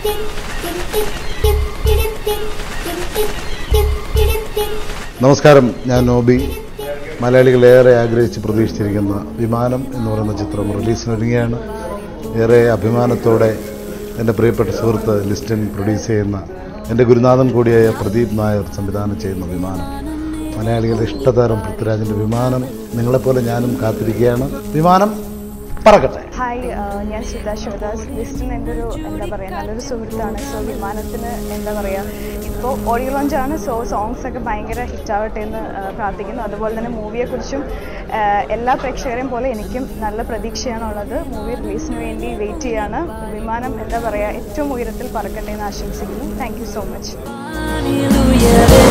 നമസ്കാരം ഞാൻ നോബി മലയാളികൾ ഏറെ ആഗ്രഹിച്ച് പ്രതീക്ഷിച്ചിരിക്കുന്ന വിമാനം എന്ന് പറയുന്ന ചിത്രം റിലീസിനൊരുങ്ങിയാണ് ഏറെ അഭിമാനത്തോടെ എൻ്റെ പ്രിയപ്പെട്ട സുഹൃത്ത് ലിസ്റ്റൻ പ്രൊഡ്യൂസ് ചെയ്യുന്ന എൻ്റെ ഗുരുനാഥൻ കൂടിയായ പ്രദീപ് നായർ സംവിധാനം ചെയ്യുന്ന വിമാനം മലയാളികളുടെ ഇഷ്ടതാരം പൃഥ്വിരാജിൻ്റെ വിമാനം നിങ്ങളെപ്പോലെ ഞാനും കാത്തിരിക്കുകയാണ് വിമാനം പറക്കട്ടെ ഹായ് ആഹ് ഞാൻ സുധ ശിവദാസ് ലിസ്റ്റിന് എൻ്റെ ഒരു എന്താ പറയുക നല്ലൊരു സുഹൃത്താണ് സോ വിമാനത്തിന് എന്താ പറയുക ഇപ്പോൾ ഓഡിയോ ലോഞ്ചാണ് സോ സോങ്സ് ഒക്കെ ഭയങ്കര ഹിറ്റാവട്ടെ എന്ന് ആഹ് പ്രാർത്ഥിക്കുന്നു അതുപോലെ തന്നെ മൂവിയെക്കുറിച്ചും ആഹ് എല്ലാ പ്രേക്ഷകരെയും പോലെ എനിക്കും നല്ല പ്രതീക്ഷയാണുള്ളത് മൂവി റിലീസിന് വേണ്ടി വെയിറ്റ് ചെയ്യാണ് വിമാനം എന്താ പറയുക ഏറ്റവും ഉയരത്തിൽ പറക്കട്ടെ എന്ന് ആശംസിക്കുന്നു thank you so much Hallelujah.